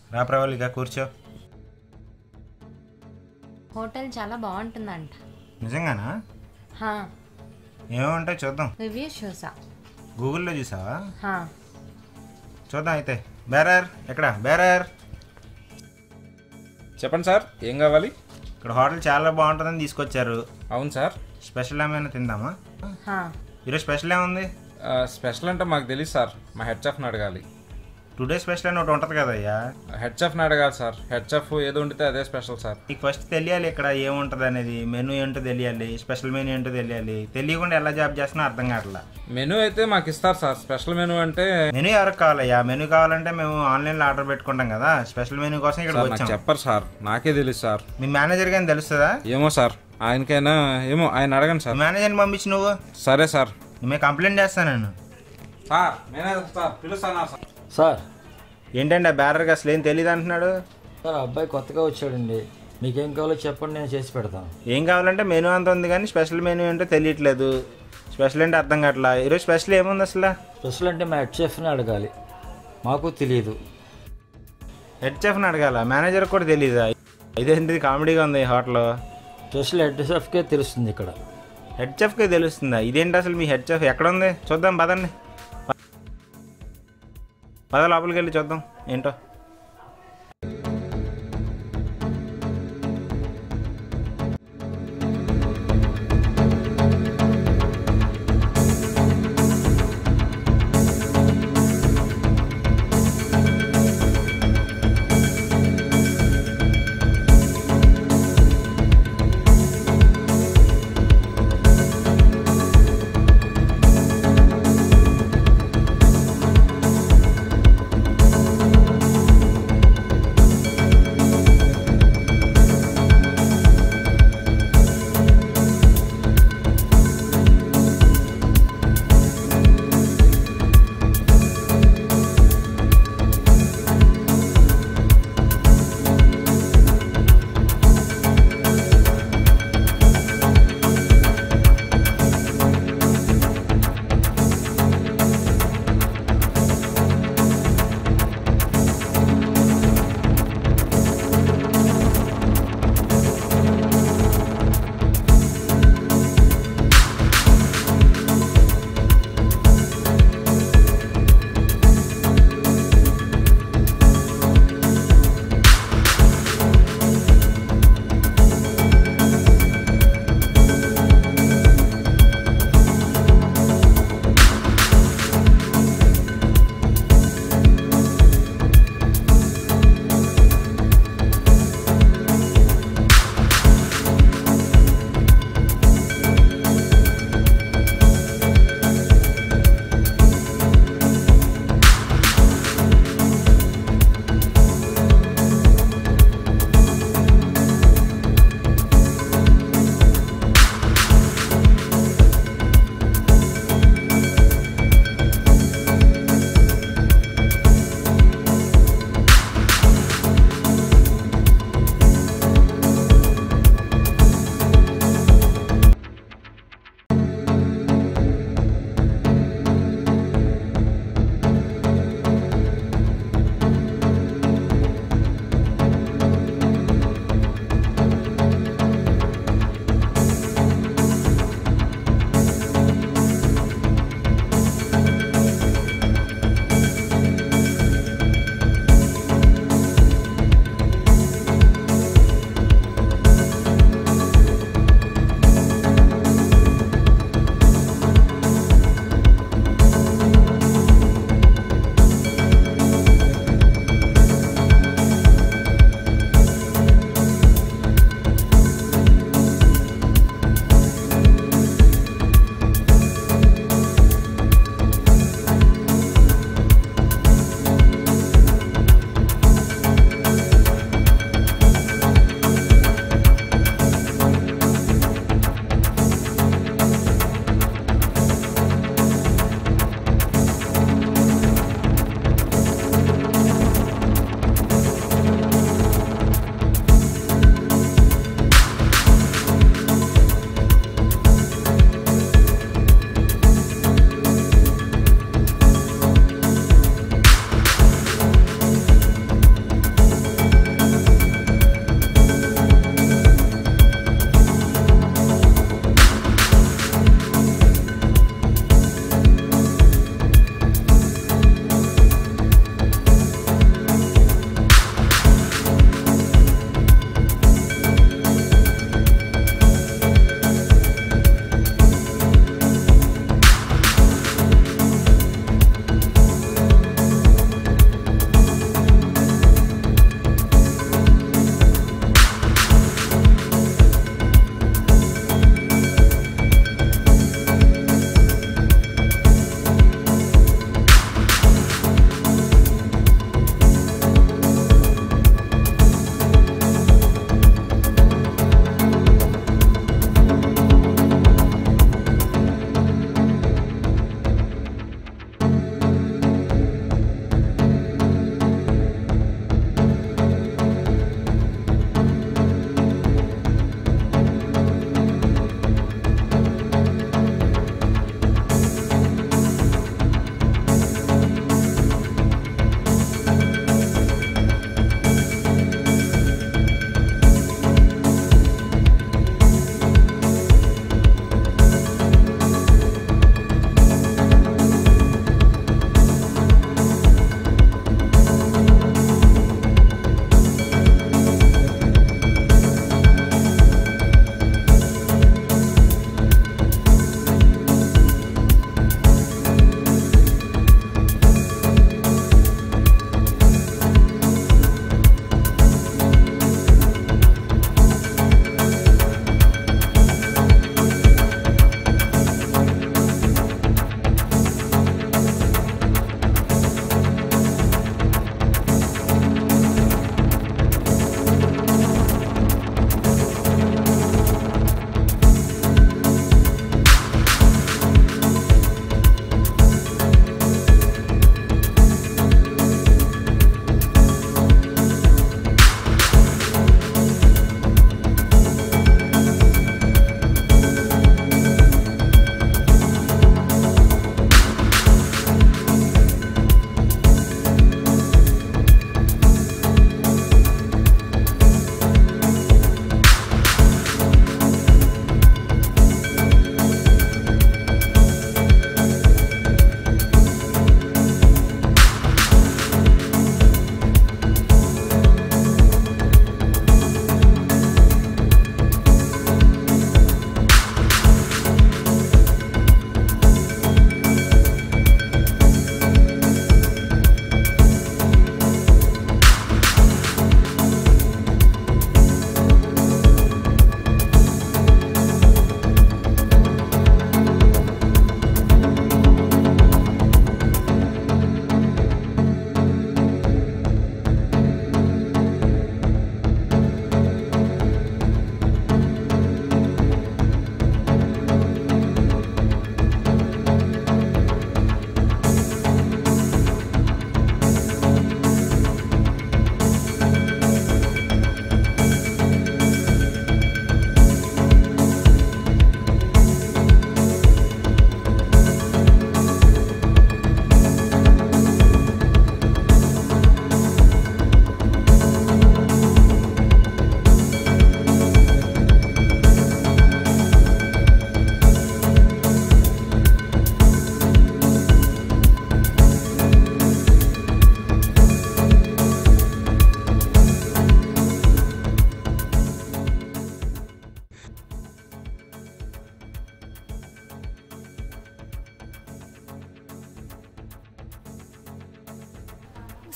రా ప్రవళిక కూర్చో హోటల్ చాలా బాగుంటుందంట నిజంగానా హా, ఏమేముంటాయి చూద్దాం రివ్యూస్ చూసా గూగుల్లో చూసావా హా, చూద్దాం అయితే బేరర్ ఎక్కడ బేరర్ చెప్పండి సార్ ఏం కావాలి ఇక్కడ హోటల్ చాలా బాగుంటుందని తీసుకొచ్చారు అవును సార్ స్పెషల్ ఏమైనా తిందామా హా. ఈరోజు స్పెషల్ ఏముంది ఆ, స్పెషల్ అంటే మాకు తెలియదు సార్ మా హెడ్ చెఫ్ని అడగాలి టుడే స్పెషల్ అని ఒకటి ఉంటుంది కదయ్యా హెడ్ చెఫ్ని అడగాలి సార్ హెడ్ చెఫ్ ఏది వండితే అదే స్పెషల్ సార్ నీకు ఫస్ట్ తెలియాలి ఇక్కడ ఏముంటుంది అనేది మెనూ ఏంటో తెలియాలి స్పెషల్ మెనూ ఏంటో తెలియాలి తెలియకుండా ఎలా జాబ్ చేస్తున్నా అర్థం కావట్లా మెనూ అయితే మాకు ఇస్తారు సార్ స్పెషల్ మెనూ అంటే మెనూ ఎవరికి కావాలయ్యా మెనూ కావాలంటే మేము ఆన్లైన్లో ఆర్డర్ పెట్టుకుంటాం కదా స్పెషల్ మెనూ కోసం ఇక్కడ సార్ నాకు వచ్చాం చెప్పరు సార్ నాకే తెలియదు సార్ మీ మేనేజర్ కానీ తెలుస్తుందా ఏమో సార్ ఆయనకైనా ఏమో ఆయన అడగండి మీ సార్ మేనేజర్ని పంపించి నువ్వు సరే సార్ మేము కంప్లైంట్ చేస్తాను నేను సార్ మేనేజర్ సార్ పిలుస్తాను సార్ సార్ ఏంటంటే ఆ బ్యారర్కి అసలు ఏం తెలియదు అంటున్నాడు సార్ ఆ అబ్బాయి కొత్తగా వచ్చాడండి మీకేం కావాలో చెప్పండి నేను చేసి పెడతాను ఏం కావాలంటే మెనూ అంత ఉంది కానీ స్పెషల్ మెనూ ఏంటో తెలియట్లేదు స్పెషల్ అంటే అర్థం కావట్లా ఈరోజు స్పెషల్ ఏముంది అసలు స్పెషల్ అంటే మా హెడ్ చెఫ్ని అడగాలి మాకు తెలియదు హెడ్ చెఫ్ని అడగాల మేనేజర్ కూడా తెలియదా ఇదేంటిది కామెడీగా ఉంది ఈ హోటల్ స్పెషల్ హెడ్ చెఫ్కే తెలుస్తుంది ఇక్కడ హెడ్ చెఫ్కి తెలుస్తుందా ఇదేంటి అసలు మీ హెడ్ చెఫ్ ఎక్కడ ఉంది చూద్దాం పదండి పద లోపలికి వెళ్ళి చూద్దాం ఏంటో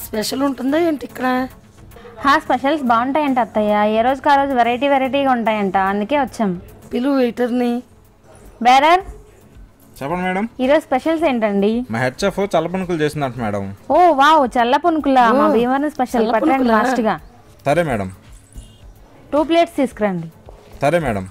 స్పెషల్ ఉంటుందా ఏంటి ఇక్కడ హా స్పెషల్స్ బాగుంటాయంట అత్తయ్య ఏ రోజుకి ఆ రోజు వెరైటీ వెరైటీగా ఉంటాయంట అందుకే వచ్చాం పిలువు వెయిటర్ని బేరర్ చెప్పండి మేడం ఈరోజు స్పెషల్స్ ఏంటండి మా హెడ్ చెఫ్ చల్లపనుకులు చేసిందంట మేడం ఓ వావ్ చల్ల పునుకుల మా భీమవరం స్పెషల్ పట్టండి ఫాస్ట్గా సరే మేడం టూ ప్లేట్స్ తీసుకురండి సరే మేడం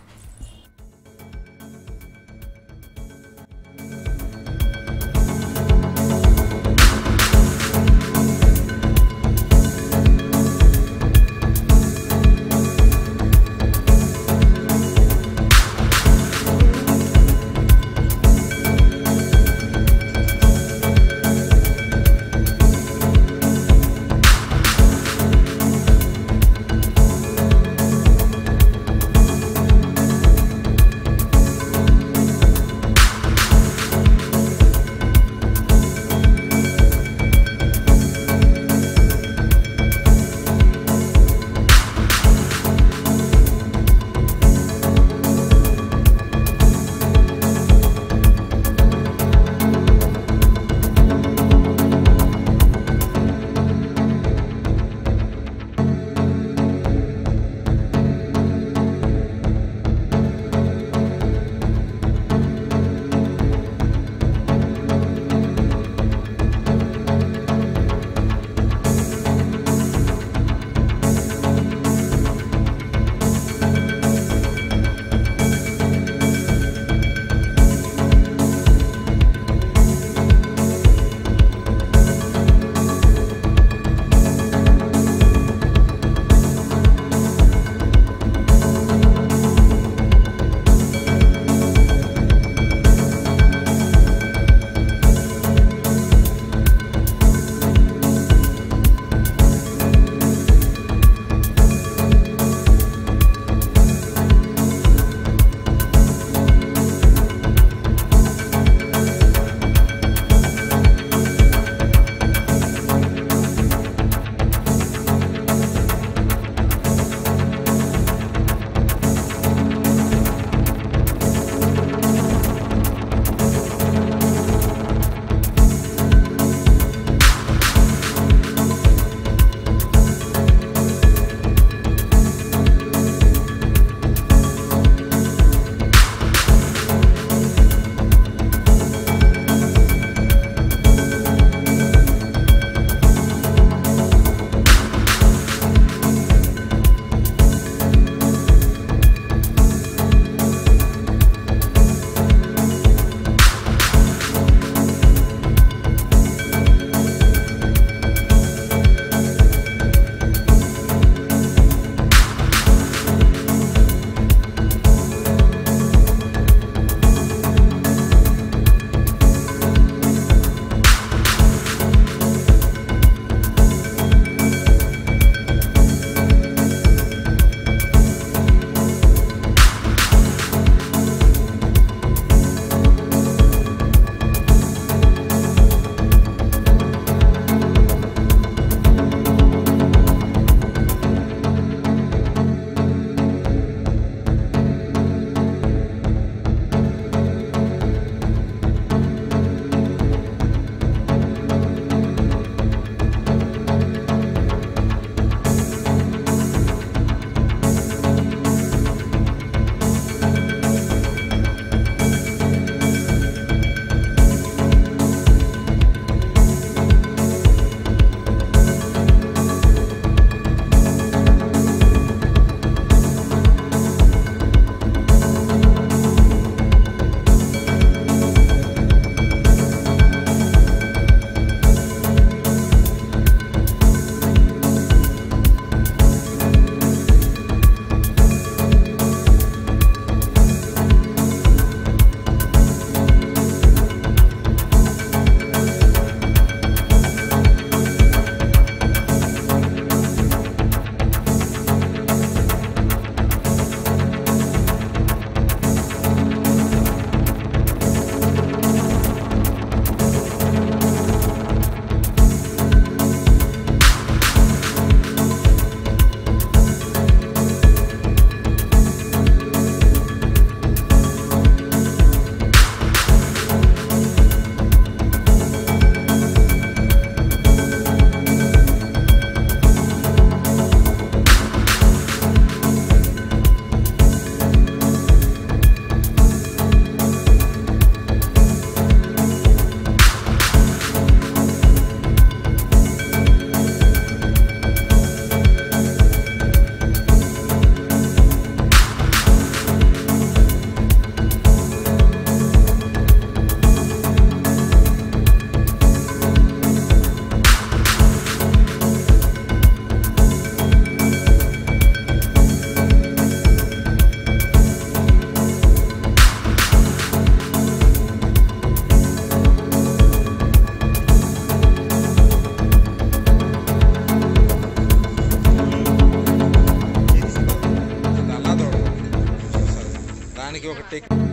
టేక్